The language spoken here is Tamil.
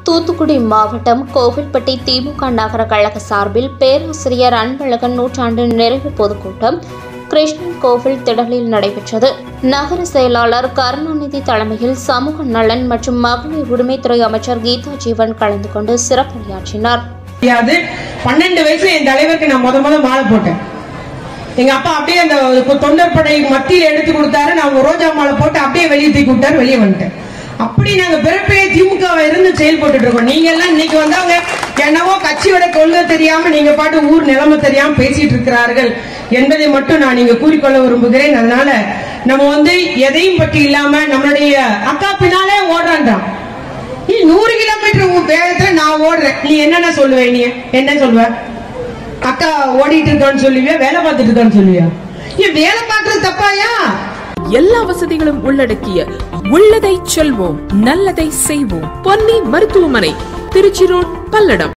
தூத்துக்குடி மாவட்டம் கோவில்பட்டி திமுக நகர கழக சார்பில் பேராசிரியர் அன்பழகன் நூற்றாண்டு நிறைவு பொதுக்கூட்டம் கிருஷ்ணன் கோவில் திடலில் நடைபெற்றது நகர செயலாளர் கருணாநிதி தலைமையில் சமூக நலன் மற்றும் மகளிர் உரிமைத்துறை அமைச்சர் கீதா ஜீவன் கலந்து கொண்டு சிறப்புரையாற்றினார் முடியாது பன்னெண்டு வயசுல என் தலைவருக்கு நான் முத முத மாலை போட்டேன் எங்க அப்பா அப்படியே அந்த தொண்டர் படை மத்தியில் எடுத்து கொடுத்தாரு நான் ஒரு ரோஜா மாலை போட்டு அப்படியே வெளியே தூக்கி விட்டாரு வெளியே வந்துட்டேன் அப்படி நாங்க பிறப்பே திமுக இருந்து செயல்பட்டு இருக்கோம் நீங்க எல்லாம் இன்னைக்கு வந்தவங்க என்னவோ கட்சியோட கொள்கை தெரியாம நீங்க பாட்டு ஊர் நிலைமை தெரியாம பேசிட்டு இருக்கிறார்கள் என்பதை மட்டும் நான் நீங்க கூறிக்கொள்ள விரும்புகிறேன் அதனால நம்ம வந்து எதையும் பற்றி இல்லாம நம்மளுடைய அக்கா பின்னாலே ஓடுறான்றான் நீ நூறு கிலோமீட்டர் வேகத்துல நான் ஓடுறேன் நீ என்னென்ன சொல்லுவ நீ என்ன சொல்லுவ அக்கா ஓடிட்டு இருக்கான்னு சொல்லுவியா வேலை பார்த்துட்டு இருக்கான்னு சொல்லுவியா ஏன் வேலை பார்க்கறது தப்பாயா எல்லா வசதிகளும் உள்ளடக்கிய உள்ளதை செல்வோம் நல்லதை செய்வோம் பொன்னி மருத்துவமனை திருச்சி ரோட் பல்லடம்